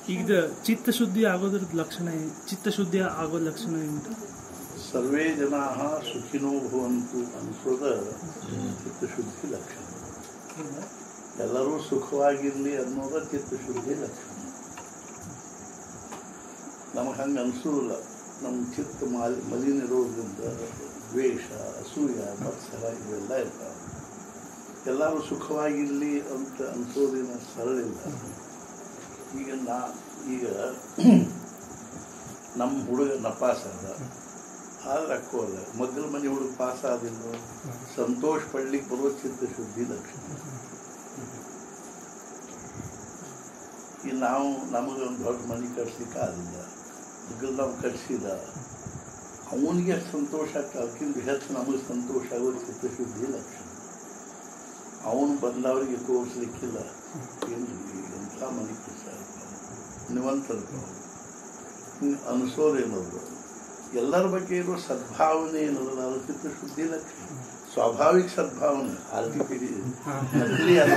ಈಗ ಚಿತ್ತಶುದ್ಧಿ ಆಗೋದ್ರದ್ದು ಲಕ್ಷಣ ಏನು ಚಿತ್ತಶುದ್ಧಿ ಆಗೋ ಲಕ್ಷಣ ಏನು ಸರ್ವೇ ಜನಾ ಸುಖಿನೋ ಭವಂತು ಅನಿಸೋದ ಚಿತ್ತಶುದ್ಧಿ ಲಕ್ಷಣ ಎಲ್ಲರೂ ಸುಖವಾಗಿರಲಿ ಅನ್ನೋದ ಚಿತ್ತಶುದ್ಧಿ ಲಕ್ಷಣ ನಮಗೆ ಹಂಗೆ ಅನಿಸೋದಿಲ್ಲ ನಮ್ಮ ಚಿತ್ತ ಮಾಲಿ ಮಲಿನ ಇರೋದ್ರಿಂದ ದ್ವೇಷ ಅಸೂಯ ಮತ್ಸರ ಇವೆಲ್ಲ ಇರ್ತಾವೆ ಎಲ್ಲರೂ ಸುಖವಾಗಿರಲಿ ಅಂತ ಅನಿಸೋದೇನು ಸರಳಿಲ್ಲ ಈಗ ನಾ ಈಗ ನಮ್ಮ ಹುಡುಗ ನಪಾಸ್ ಅದ ಆದ್ರೆ ಅಕ್ಕೋಲ್ಲ ಮಗ್ಗಲ ಮನೆ ಹುಡುಗ ಪಾಸ್ ಆದಿಲ್ಲ ಸಂತೋಷ ಪಡ್ಲಿಕ್ಕೆ ಬರೋ ಚಿತ್ತ ಶುದ್ಧಿ ಲಕ್ಷಣ ಈಗ ನಾವು ನಮಗೆ ಒಂದು ದೊಡ್ಡ ಮನೆ ಕಟ್ಸ್ಲಿಕ್ಕೆ ಆಗಿಲ್ಲ ಮಗ್ಗಲ್ ನಾವು ಕಟ್ಸಿದ ಅವನಿಗೆ ಸಂತೋಷ ಆಗ್ತದೆ ಅದಕ್ಕಿಂತ ಹೆಚ್ಚು ನಮಗೆ ಸಂತೋಷ ಆಗೋ ಚಿತ್ತಶುದ್ಧಿ ಲಕ್ಷಣ ಅವನು ಬಂದವರಿಗೆ ತೋರಿಸ್ಲಿಕ್ಕಿಲ್ಲ ಏನು ಎಂಥ ಮನೆ ಕಟ್ಸ ನಿವಂತರು ಅನಿಸೋದೇನದು ಎಲ್ಲರ ಬಗ್ಗೆ ಇರೋ ಸದ್ಭಾವನೆ ಏನದಲ್ಲ ಅದು ಚಿತ್ತಶುದ್ಧಿ ಲಕ್ಷಣ ಸ್ವಾಭಾವಿಕ ಸದ್ಭಾವನೆ ಆರ್ಟಿಫಿಡಿ ನಕಲಿ ಅಲ್ಲ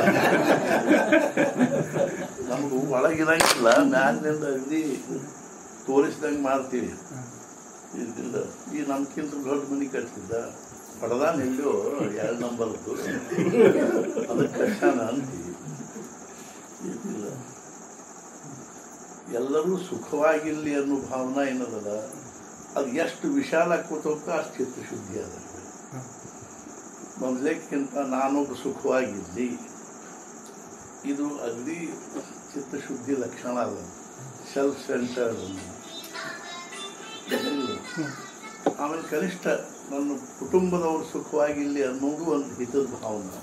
ನಮಗೂ ಒಳಗಿರಂಗಿಲ್ಲ ಮ್ಯಾಲಿನಿಂದ ಅಗದಿ ತೋರಿಸ್ದಂಗೆ ಮಾಡ್ತೀವಿ ಇದಿಲ್ಲ ಈ ನಮ್ಗಿಂತ ದೊಡ್ಡ ಮನೆ ಕಟ್ಸಿದ್ದ ಹೊಡೆದಾನ ಎಲ್ಲೋ ಎರಡು ನಂಬರ್ದು ಅದಕ್ಕೆ ಕಟ್ಟಾನ ಅಂತೀವಿ ಇದಿಲ್ಲ ಎಲ್ಲರೂ ಸುಖವಾಗಿರಲಿ ಅನ್ನೋ ಭಾವನಾ ಏನದಲ್ಲ ಅದು ಎಷ್ಟು ವಿಶಾಲ ಕೂತೋಕ ಅಷ್ಟು ಚಿತ್ತಶುದ್ಧಿ ಅದ ಮೊದಲೇಕ್ಕಿಂತ ನಾನೊಬ್ಬ ಸುಖವಾಗಿರಲಿ ಇದು ಅಗದಿ ಚಿತ್ತಶುದ್ಧಿ ಲಕ್ಷಣ ಅಲ್ಲ ಸೆಲ್ಫ್ ಸೆಂಟರ್ಡ್ ಆಮೇಲೆ ಕನಿಷ್ಠ ನನ್ನ ಕುಟುಂಬದವರು ಸುಖವಾಗಿರಲಿ ಅನ್ನೋದು ಒಂದು ಹಿತದ ಭಾವನೆ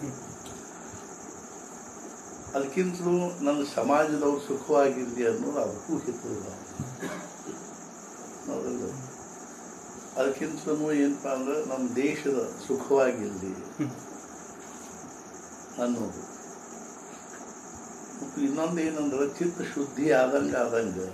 ಅದಕ್ಕಿಂತಲೂ ನನ್ನ ಸಮಾಜದವ್ರು ಸುಖವಾಗಿರಲಿ ಅನ್ನೋದು ಅದಕ್ಕೂ ಹಿತದ ಭಾವನೆ ಹೌದಲ್ಲ ಅದಕ್ಕಿಂತಲೂ ಏನಪ್ಪ ಅಂದ್ರೆ ನಮ್ಮ ದೇಶದ ಸುಖವಾಗಿರಲಿ ಅನ್ನೋದು ಮತ್ತು ಇನ್ನೊಂದು ಏನಂದ್ರೆ ಚಿತ್ತ ಶುದ್ಧಿ ಆದಂಗೆ ಆದಂಗೆ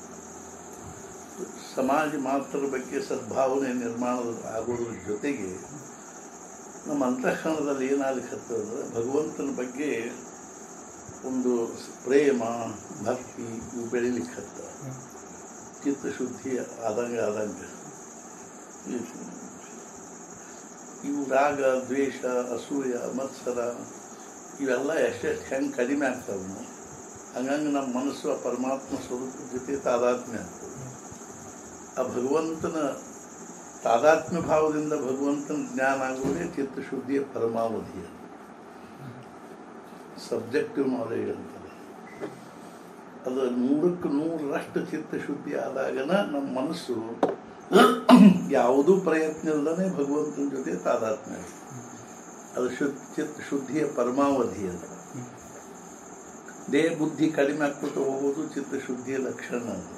ಸಮಾಜ ಮಾತ್ರ ಬಗ್ಗೆ ಸದ್ಭಾವನೆ ನಿರ್ಮಾಣದ ಆಗೋದ್ರ ಜೊತೆಗೆ ನಮ್ಮ ಅಂತಃಕರಣದಲ್ಲಿ ಏನಾಗಲಿಕ್ಕತ್ತಂದ್ರೆ ಭಗವಂತನ ಬಗ್ಗೆ ಒಂದು ಪ್ರೇಮ ಭಕ್ತಿ ಇವು ಬೆಳಿಲಿಕ್ಕತ್ತ ಚಿತ್ತಶುದ್ಧಿ ಆದಂಗೆ ಆದಂಗೆ ಇವು ರಾಗ ದ್ವೇಷ ಅಸೂಯ ಮತ್ಸರ ಇವೆಲ್ಲ ಎಷ್ಟೆಷ್ಟು ಹೆಂಗೆ ಕಡಿಮೆ ಆಗ್ತಾವೆ ಹಂಗಂಗೆ ನಮ್ಮ ಮನಸ್ಸು ಆ ಪರಮಾತ್ಮ ಸ್ವರೂಪದ ಜೊತೆ ತಾದಾತ್ಮ್ಯ ಆಗ್ತದೆ ಆ ಭಗವಂತನ ತಾದಾತ್ಮ್ಯ ಭಾವದಿಂದ ಭಗವಂತನ ಜ್ಞಾನ ಆಗುವುದೇ ಚಿತ್ತಶುದ್ಧಿಯ ಪರಮಾವಧಿ ಸಬ್ಜೆಕ್ಟಿವ್ ನಾಲೆಜ್ ಅಂತಾರೆ ಅದು ನೂರಕ್ಕೆ ನೂರರಷ್ಟು ಚಿತ್ತಶುದ್ಧಿ ಆದಾಗನ ನಮ್ಮ ಮನಸ್ಸು ಯಾವುದೂ ಪ್ರಯತ್ನ ಇಲ್ಲದೇ ಭಗವಂತನ ಜೊತೆ ತಾದಾತ್ಮ್ಯ ಆಗ್ತದೆ. ಅದು ಶುದ್ಧ ಚಿತ್ತ ಶುದ್ಧಿಯ ಪರಮಾವಧಿ ಅದು ದೇಹ ಬುದ್ಧಿ ಕಡಿಮೆ ಆಗ್ಕೊತ ಹೋಗೋದು ಚಿತ್ತಶುದ್ಧಿಯ ಲಕ್ಷಣ ಅದು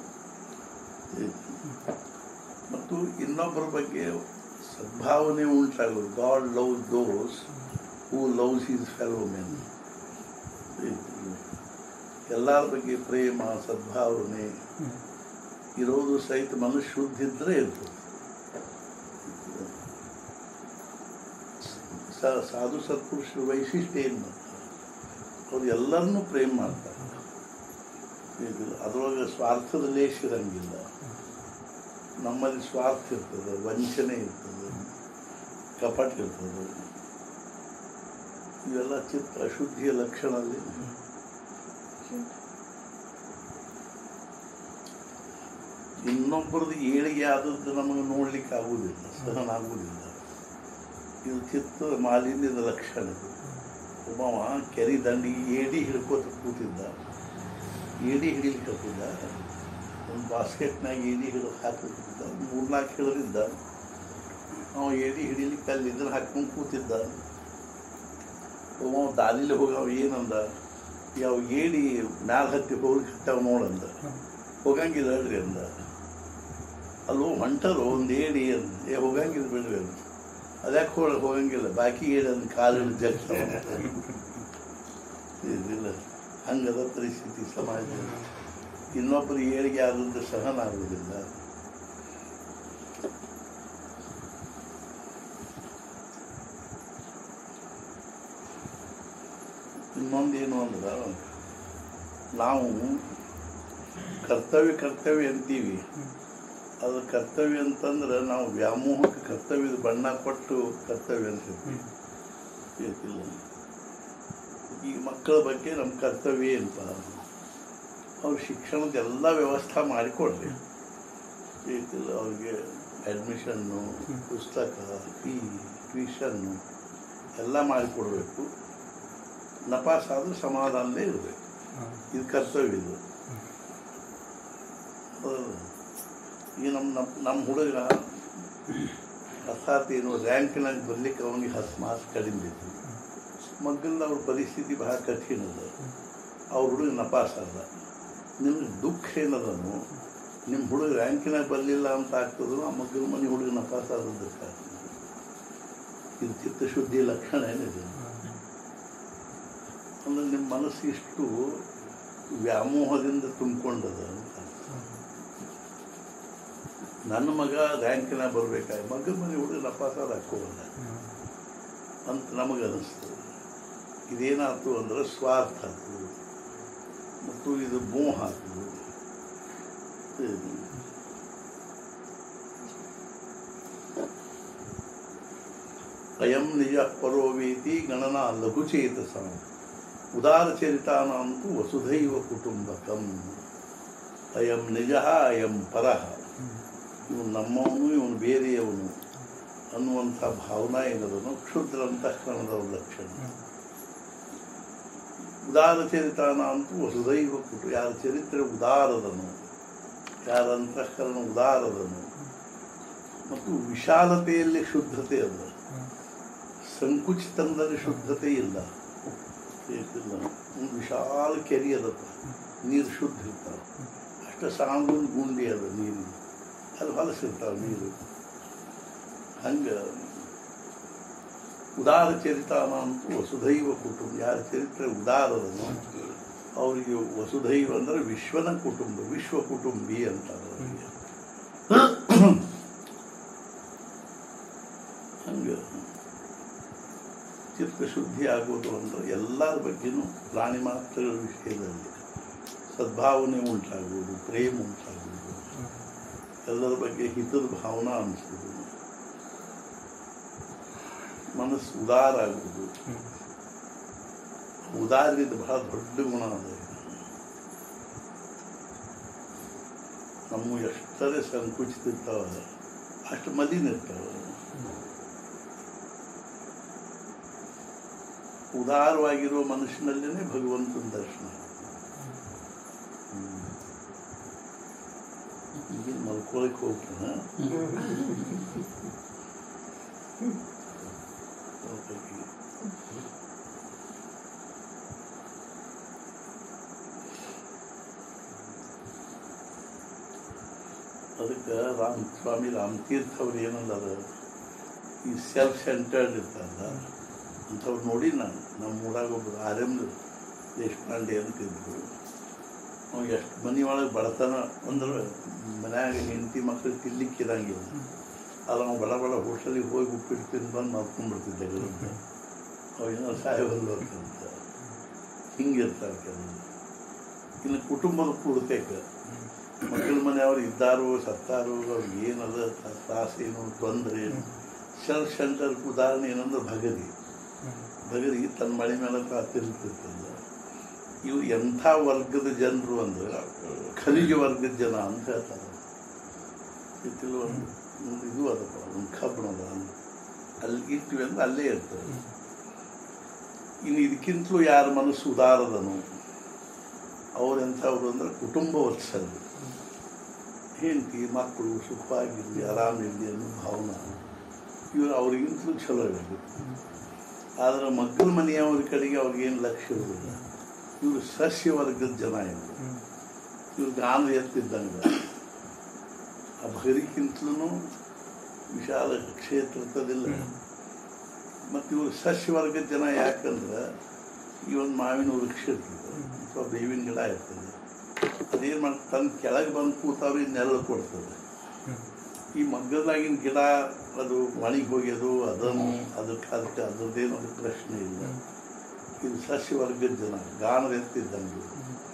ಮತ್ತು ಇನ್ನೊಬ್ಬರ ಬಗ್ಗೆ ಸದ್ಭಾವನೆ ಉಂಟಾಗೋದು God love those who loves his fellow men ಎಲ್ಲರ ಬಗ್ಗೆ ಪ್ರೇಮ ಸದ್ಭಾವನೆ ಇರೋದು ಸಹಿತ ಮನುಷ್ಯ ಶುದ್ಧ ಇದ್ರೆ ಇರ್ತದೆ ಸ- ಸಾಧು ಸತ್ಪುರುಷರ ವೈಶಿಷ್ಟ್ಯ ಏನು ಮಾಡ್ತಾರೆ ಅವ್ರು ಎಲ್ಲರನ್ನೂ ಪ್ರೇಮ ಮಾಡ್ತಾರೆ ಇದು- ಅದ್ರೊಳಗೆ ಸ್ವಾರ್ಥದ ಲೇಷ ಇರಂಗಿಲ್ಲ ನಮ್ಮಲ್ಲಿ ಸ್ವಾರ್ಥ ಇರ್ತದೆ ವಂಚನೆ ಇರ್ತದೆ ಕಪಟ ಇರ್ತದೆ ಇವೆಲ್ಲ ಚಿತ್ತ ಅಶುದ್ಧಿಯ ಲಕ್ಷಣದಲ್ಲಿ ಇನ್ನೊಬ್ಬರದ್ದು ಏಳಿಗೆ ಆದದ್ದು ನಮಗೆ ನೋಡ್ಲಿಕ್ಕೆ ಆಗುವುದಿಲ್ಲ ಸಹನ ಆಗುವುದಿಲ್ಲ ಇದು ಚಿತ್ತ ಮಾಲಿನ್ಯದ ಲಕ್ಷಣ ಇದು ಒಬ್ಬವ ಕೆರೆ ದಂಡಿಗೆ ಏಡಿ ಹಿಡ್ಕೋತ ಕೂತಿದ್ದ ಏಡಿ ಹಿಡಿಲಿಕ್ಕೆ ಹತ್ತಿದ್ದ ಒಂದು ಬಾಸ್ಕೆಟ್ನಾಗ ಏಡಿ ಹಿಡಿದು ಹಾಕಿದ್ದ ಮೂರ್ನಾಲ್ಕು ಹಿಡಿದಿದ್ದ ಅವ ಏಡಿ ಹಿಡಿಲಿಕ್ಕೆ ಅಲ್ಲಿ ಇದನ್ನು ಹಾಕ್ಕೊಂಡು ಕೂತಿದ್ದ ಅವ ದಾಲಿಲಿ ಹೋಗವ ಏನಂದ ಯಾವ ಏಡಿ ಮ್ಯಾಲ ಹತ್ತಿ ಹೋಗ್ಲಿಕ್ಕೆ ನೋಡಂದ ಹೋಗಂಗಿಲ್ಲ ಹೇಳ್ರಿ ಅಂದ ಅಲ್ಲೋ ಹೊಂಟರು ಒಂದು ಏಡಿ ಅಂದ ಏ ಹೋಗಂಗಿಲ್ಲ ಬಿಡ್ರಿ ಅಂದ ಅದ್ಯಾಕೆ ಹೋಗ ಹೋಗಂಗಿಲ್ಲ ಬಾಕಿ ಏಡಿ ಅಂದ ಕಾಲು ಜಗ್ಸ ಇದಿಲ್ಲ ಹಂಗದ ಪರಿಸ್ಥಿತಿ ಸಮಾಜದಲ್ಲಿ ಇನ್ನೊಬ್ಬರು ಏಳಿಗೆ ಆದದ್ದು ಸಹನ ಆಗುವುದಿಲ್ಲ ಇನ್ನೊಂದೇನು ಅಂದ್ರೆ ನಾವು ಕರ್ತವ್ಯ ಕರ್ತವ್ಯ ಅಂತೀವಿ ಅದು ಕರ್ತವ್ಯ ಅಂತಂದ್ರೆ ನಾವು ವ್ಯಾಮೋಹಕ್ಕೆ ಕರ್ತವ್ಯದ ಬಣ್ಣ ಕೊಟ್ಟು ಕರ್ತವ್ಯ ಅಂತೀವಿ ಗೊತ್ತಿಲ್ಲ ಈಗ ಮಕ್ಕಳ ಬಗ್ಗೆ ನಮ್ಮ ಕರ್ತವ್ಯ ಏನಪ್ಪ ಅವ್ರ ಶಿಕ್ಷಣದ ಎಲ್ಲ ವ್ಯವಸ್ಥೆ ಮಾಡಿಕೊಡ್ರಿ ಗೊತ್ತಿಲ್ಲ ಅವ್ರಿಗೆ ಅಡ್ಮಿಷನ್ನು ಪುಸ್ತಕ ಫೀ ಟ್ಯೂಷನ್ನು ಎಲ್ಲ ಮಾಡಿಕೊಡ್ಬೇಕು ನಪಾಸ್ ಆದರೂ ಸಮಾಧಾನದೇ ಇರಬೇಕು ಇದು ಕರ್ತವ್ಯ ಇದು ಹೌದು. ಈಗ ನಮ್ಮ ನಮ್ಮ ನಮ್ಮ ಹುಡುಗ ಅರ್ಥಾತ್ ಏನು ರ್ಯಾಂಕ್ನಾಗ ಬರ್ಲಿಕ್ಕೆ ಅವನಿಗೆ ಹತ್ತು ಮಾರ್ಕ್ಸ್ ಕಡಿಮೆ ಇದ್ದು ಮಗನ ಅವ್ರ ಪರಿಸ್ಥಿತಿ ಬಹಳ ಕಠಿಣ ಅದ ಅವ್ರ ಹುಡುಗ ನಪಾಸ್ ಅದ ನಿಮ್ಗೆ ದುಃಖ ಏನದನು ನಿಮ್ಮ ಹುಡುಗ ರ್ಯಾಂಕಿನಾಗ ಬರಲಿಲ್ಲ ಅಂತ ಆಗ್ತದೋ ಆ ಮಗನ ಮನೆ ಹುಡುಗ ನಪಾಸ್ ಆದದ್ದಕ್ಕಾಗ್ತದೆ ಇದು ಚಿತ್ತಶುದ್ಧಿ ಲಕ್ಷಣ ಏನಿದೆ ಅಂದ್ರೆ ನಿಮ್ಮ ಮನಸ್ಸು ಇಷ್ಟು ವ್ಯಾಮೋಹದಿಂದ ತುಂಬಿಕೊಂಡದ ಅಂತ ನನ್ನ ಮಗ ರ್ಯಾಂಕಿನ ಬರ್ಬೇಕಾಗಿ ಮಗನ ಮನೆ ಹುಡುಗ ನಪಾಸಾದ ಹಾಕೋಲ್ಲ ಅಂತ ನಮಗೆ ಅನಿಸ್ತದೆ ಇದೇನಾಯ್ತು ಅಂದ್ರೆ ಸ್ವಾರ್ಥ ಆಯ್ತು ಮತ್ತು ಇದು ಮೋಹ ಆಯ್ತು ಇದು ಅಯಂ ನಿಜ ಪರೋವೇತಿ ಗಣನ ಲಘುಚೇತಸ ಉದಾರಚರಿತಾನಂತೂ ವಸುಧೈವ ಕುಟುಂಬಕಂ ಅಯಂ ನಿಜ ಅಯಂ ಪರಃ ಇವನು ನಮ್ಮವನು ಇವನು ಬೇರೆಯವನು ಅನ್ನುವಂಥ ಭಾವನಾ ಏನದನು ಕ್ಷುದ್ರ ಅಂತಃಕರಣದ ಲಕ್ಷಣ ಉದಾರ ಚರಿತಾನ ಅಂತೂ ವಸುದೈವ ಕುಟು ಯಾರ ಚರಿತ್ರೆ ಉದಾರದನು ಯಾರ ಅಂತಃಕರಣ ಉದಾರದನು ಮತ್ತು ವಿಶಾಲತೆಯಲ್ಲಿ ಶುದ್ಧತೆ ಅದ ಸಂಕುಚಿತನದಲ್ಲಿ ಶುದ್ಧತೆ ಇಲ್ಲ ಏಕಿಲ್ಲ ಒಂದು ವಿಶಾಲ ಕೆರೆ ಅದಪ್ಪ ನೀರು ಶುದ್ಧ ಇರ್ತಾವೆ ಅಷ್ಟು ಸಾಂಗ್ ಗುಂಡಿ ಅದ ನೀರು ಅದು ಹೊಲಸಿರ್ತಾವೆ ನೀರು ಹಂಗೆ ಉದಾರ ಚರಿತಾನ ಅಂತೂ ವಸುಧೈವ ಕುಟುಂಬ ಯಾರ ಚರಿತ್ರೆ ಉದಾರದನು ಅವರಿಗೆ ವಸುಧೈವ ಅಂದರೆ ವಿಶ್ವನ ಕುಟುಂಬ ವಿಶ್ವ ಕುಟುಂಬಿ ಅಂತಾರೆ ಅವರಿಗೆ ಹಂಗೆ ಚಿತ್ತಶುದ್ಧಿ ಆಗೋದು ಅಂದ್ರೆ ಎಲ್ಲರ ಬಗ್ಗೆನೂ ಪ್ರಾಣಿ ಮಾತ್ರಗಳ ವಿಷಯದಲ್ಲಿ ಸದ್ಭಾವನೆ ಉಂಟಾಗುವುದು ಪ್ರೇಮ ಉಂಟಾಗುವುದು ಎಲ್ಲರ ಬಗ್ಗೆ ಹಿತದ ಭಾವನಾ ಅನಿಸೋದು ಮನಸ್ಸು ಉದಾರ ಆಗುವುದು ಉದಾರದಿಂದ ಬಹಳ ದೊಡ್ಡ ಗುಣ ಅದ ನಮ್ಮ ಎಷ್ಟರೇ ಸಂಕುಚಿತ ಇರ್ತಾವ ಅಷ್ಟು ಮಲಿನ ಇರ್ತಾವ ಉದಾರವಾಗಿರುವ ಮನುಷ್ಯನಲ್ಲೇ ಭಗವಂತನ ದರ್ಶನ ಹ್ಮ್. ಈಗ ಮಲ್ಕೊಳಕ್ಕೆ ಹೋಗ್ತಾನ ಅದಕ್ಕೆ ರಾಮ್ ಸ್ವಾಮಿ ರಾಮತೀರ್ಥ ಅವ್ರು ಏನಂದಾರ ಈ ಸೆಲ್ಫ್ ಸೆಂಟರ್ಡ್ ಇರ್ತಾರಲ್ಲ ಅಂಥವ್ರು ನೋಡಿ ನಾನು ನಮ್ಮ ಊರಾಗ ಒಬ್ಬರು ಆರ್ ಎಮ್ ದೇಶಪಾಂಡೆ ಅಂತಿದ್ರು ಅವ್ನು ಎಷ್ಟು ಮನೆ ಒಳಗೆ ಬಡತನ ಅಂದ್ರೆ ಮನ್ಯಾಗ ಹೆಂಡತಿ ಮಕ್ಕಳು ತಿನ್ಲಿಕ್ಕೆ ಇರಂಗಿಲ್ಲ ಅದು ಅವ್ನು ಬಡ ಬಡ ಹೋಟೆಲಿಗೆ ಹೋಗಿ ಉಪ್ಪಿಟ್ಟು ತಿಂದು ಬಂದು ಮಾಡ್ಕೊಂಡ್ಬಿಡ್ತಿದ್ದೆ ಗರುಡ ಅವೇನೋ ಸಾಯವಲ್ಲ ಅಂತ ಹಿಂಗಿರ್ತಾರೆ ಕೆಲವು ಇನ್ನು ಕುಟುಂಬದ ಪೂರ್ತಿಕ ಮಕ್ಕಳ ಮನೆಯವ್ರು ಇದ್ದಾರೋ ಸತ್ತಾರೋ ಅವ್ರಿಗೆ ಏನದ ತ್ರಾಸೇನು ತೊಂದರೆ ಏನು ಸೆಲ್ಫ್ ಸೆಂಟರ್ ಉದಾಹರಣೆ ಏನಂದ್ರೆ ಭಗರಿ ಭಗರಿ ತನ್ನ ಮಳೆ ಮೇಲೆ ಕಾತಿರ್ತಿರ್ತಲ್ಲ ಇವು ಎಂಥ ವರ್ಗದ ಜನರು ಅಂದ್ರೆ ಖನಿಜ ವರ್ಗದ ಜನ ಅಂತ ಹೇಳ್ತಾರೆ ಇತ್ತಿಲ್ಲ ಒಂದು ಒಂದು ಇದು ಅದಪ್ಪ ಒಂದು ಕಬ್ಬಣದ ಅಲ್ಲಿ ಇಟ್ಟಿವಿ ಅಂದ್ರೆ ಅಲ್ಲೇ ಇರ್ತದೆ ಇನ್ನು ಇದಕ್ಕಿಂತಲೂ ಯಾರ ಮನಸ್ಸು ಉದಾರದನು ಅವರೆಂಥವ್ರು ಅಂದ್ರೆ ಕುಟುಂಬ ವತ್ಸಲ ಹೆಂಡತಿ ಮಕ್ಕಳು ಸುಖವಾಗಿರಲಿ ಆರಾಮಿರಲಿ ಅನ್ನೋ ಭಾವನಾ ಇವರು ಅವ್ರಿಗಿಂತಲೂ ಚಲೋ ಇರಬೇಕು ಆದ್ರೆ ಮಕ್ಕಳ ಮನೆಯವ್ರ ಕಡೆಗೆ ಅವ್ರಿಗೇನು ಲಕ್ಷ್ಯ ಇರೋದಿಲ್ಲ ಇವರು ಸಸ್ಯ ವರ್ಗದ ಜನ ಇವರು ಇವ್ರು ಗಾನ ಎತ್ತಿದ್ದಂಗೆ ಆ ಭಗರಿಕ್ಕಿಂತಲೂ ವಿಶಾಲ ಕ್ಷೇತ್ರದಲ್ಲಿಲ್ಲ ಮತ್ತು ಇವರು ಸಸ್ಯ ವರ್ಗದ ಜನ ಯಾಕಂದ್ರೆ ಈ ಒಂದು ಮಾವಿನ ವೃಕ್ಷ ಇರ್ತದೆ ಅಥವಾ ಬೇವಿನ ಗಿಡ ಇರ್ತದೆ ಅದೇನು ಮಾಡ್ತದೆ ತನ್ನ ಕೆಳಗೆ ಬಂದು ಕೂತವ್ರಿಗೆ ನೆರಳು ಕೊಡ್ತದೆ ಈ ಮಗ್ಗದಾಗಿನ ಗಿಡ ಅದು ಒಣಗಿ ಹೋಗ್ಯದು ಅದನ್ನು ಅದಕ್ಕೆ ಅದಕ್ಕೆ ಅದರದ್ದೇನು ಅದು ಪ್ರಶ್ನೆ ಇಲ್ಲ ಇದು ಸಸ್ಯ ವರ್ಗದ ಜನ ಗಾನದ ಎತ್ತಿದ್ದಂಗೆ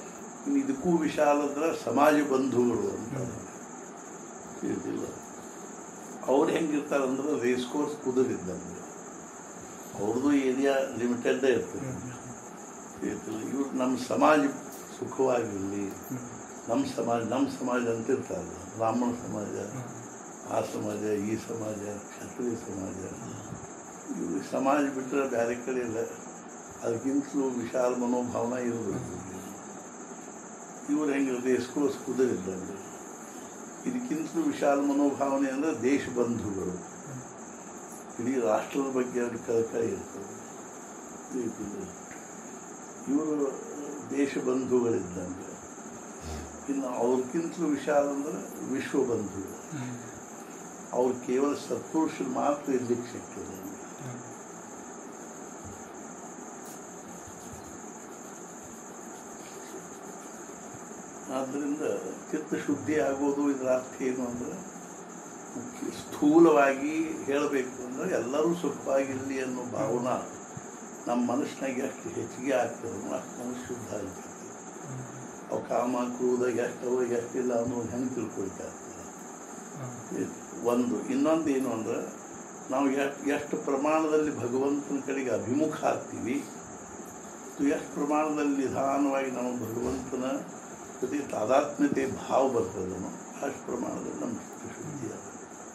ಇನ್ನು ಇದಕ್ಕೂ ವಿಶಾಲ ಅಂದ್ರೆ ಸಮಾಜ ಬಂಧುಗಳು ಅಂತ ತಿಳಿದಿಲ್ಲ ಅವ್ರು ಹೆಂಗಿರ್ತಾರಂದ್ರೆ ರೇಸ್ ಕೋರ್ಸ್ ಕುದುರಿದ್ದಂಗೆ ಅವ್ರದ್ದು ಏರಿಯಾ ಲಿಮಿಟೆಡ್ಡೇ ಇರ್ತದೆ ತಿಳಿದಿಲ್ಲ ಇವ್ರು ನಮ್ಮ ಸಮಾಜ ಸುಖವಾಗಿರಲಿ ನಮ್ಮ ಸಮಾಜ ನಮ್ಮ ಸಮಾಜ ಅಂತ ಇರ್ತಾರಲ್ಲ ಬ್ರಾಹ್ಮಣ ಸಮಾಜ ಆ ಸಮಾಜ ಈ ಸಮಾಜ ಕ್ಷತ್ರಿಯ ಸಮಾಜ ಇವ್ರಿಗೆ ಸಮಾಜ ಬಿಟ್ಟರೆ ಬೇರೆ ಕಡೆ ಇಲ್ಲ ಅದಕ್ಕಿಂತಲೂ ವಿಶಾಲ ಮನೋಭಾವನೆ ಇರಬೇಕು ಇವ್ರು ಹೆಂಗಿರುತ್ತೆ ಎಸ್ಕೋಸ್ ಕುದುರಿದ್ದಂಗೆ ಇದಕ್ಕಿಂತಲೂ ವಿಶಾಲ ಮನೋಭಾವನೆ ಅಂದರೆ ದೇಶ ಬಂಧುಗಳು ಇಡೀ ರಾಷ್ಟ್ರದ ಬಗ್ಗೆ ಅವ್ರಿಗೆ ಕಳಕಳಿ ಇರ್ತದೆ ಇವರು ದೇಶ ಬಂಧುಗಳಿದ್ದಂಗೆ ಇನ್ನು ಅವ್ರಿಗಿಂತಲೂ ವಿಶಾಲ ಅಂದ್ರೆ ವಿಶ್ವ ಬಂಧುಗಳು ಅವ್ರು ಕೇವಲ ಸತ್ಪುರುಷರು ಮಾತ್ರ ಇರ್ಲಿಕ್ಕೆ ಸಿಗ್ತದೆ ಆದ್ದರಿಂದ ಚಿತ್ತಶುದ್ಧಿ ಆಗೋದು ಇದರ ಅರ್ಥ ಏನು ಅಂದ್ರೆ ಮುಖ್ಯ ಸ್ಥೂಲವಾಗಿ ಹೇಳಬೇಕು ಅಂದ್ರೆ ಎಲ್ಲರೂ ಸುಖವಾಗಿರಲಿ ಅನ್ನೋ ಭಾವನಾ ನಮ್ಮ ಮನಸ್ಸಿನಾಗ ಎಷ್ಟು ಹೆಚ್ಚಿಗೆ ಆಗ್ತದೆ ಅಷ್ಟು ಮನಸ್ಸು ಶುದ್ಧ ಆಗ್ತದೆ ಅವು ಕಾಮ ಕ್ರೋಧ ಎಷ್ಟವ ಎಷ್ಟಿಲ್ಲ ಅನ್ನೋದು ಹೆಂಗೆ ತಿಳ್ಕೊಳ್ತಾಗ್ತದೆ ಒಂದು ಇನ್ನೊಂದು ಏನು ಅಂದ್ರೆ ನಾವು ಎಷ್ಟು ಎಷ್ಟು ಪ್ರಮಾಣದಲ್ಲಿ ಭಗವಂತನ ಕಡೆಗೆ ಅಭಿಮುಖ ಆಗ್ತೀವಿ ಮತ್ತು ಎಷ್ಟು ಪ್ರಮಾಣದಲ್ಲಿ ನಿಧಾನವಾಗಿ ನಾವು ಭಗವಂತನ ಜೊತೆ ತಾದಾತ್ಮ್ಯತೆ ಭಾವ ಬರ್ತದನೋ ಅಷ್ಟು ಪ್ರಮಾಣದಲ್ಲಿ ನಮ್ಮ ಶುದ್ಧಿ ಆಗುತ್ತೆ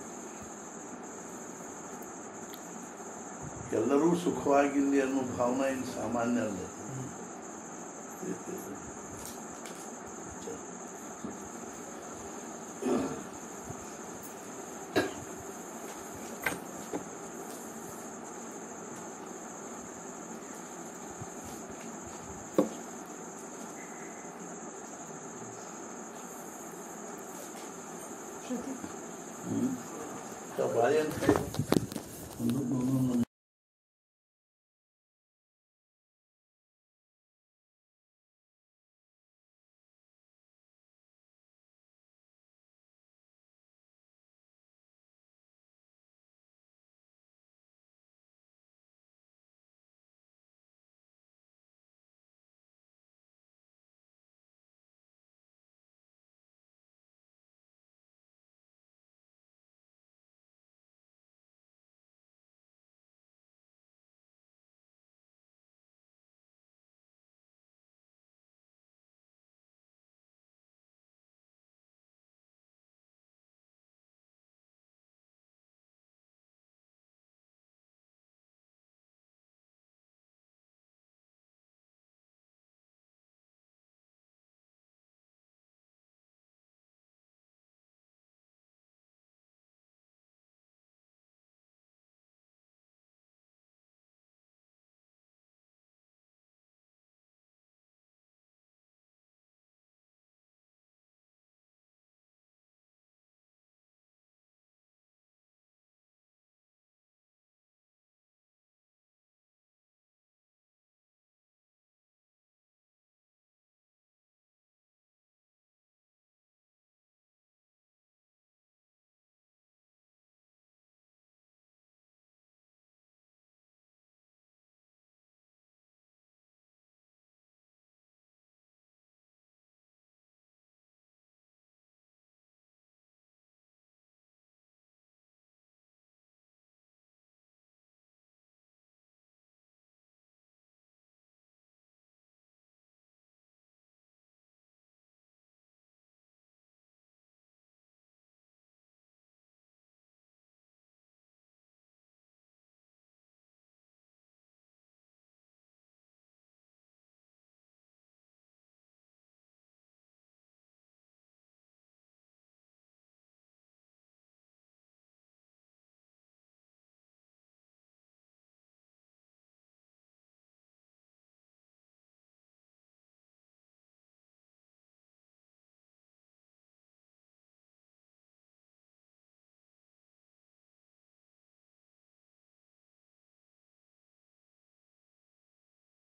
ಎಲ್ಲರೂ ಸುಖವಾಗಿರಲಿ ಅನ್ನೋ ಭಾವನೆ ಏನು ಸಾಮಾನ್ಯ ಅಲ್ಲ ಶ್ರುತಿ ಬಾಳೆ ಅಂತ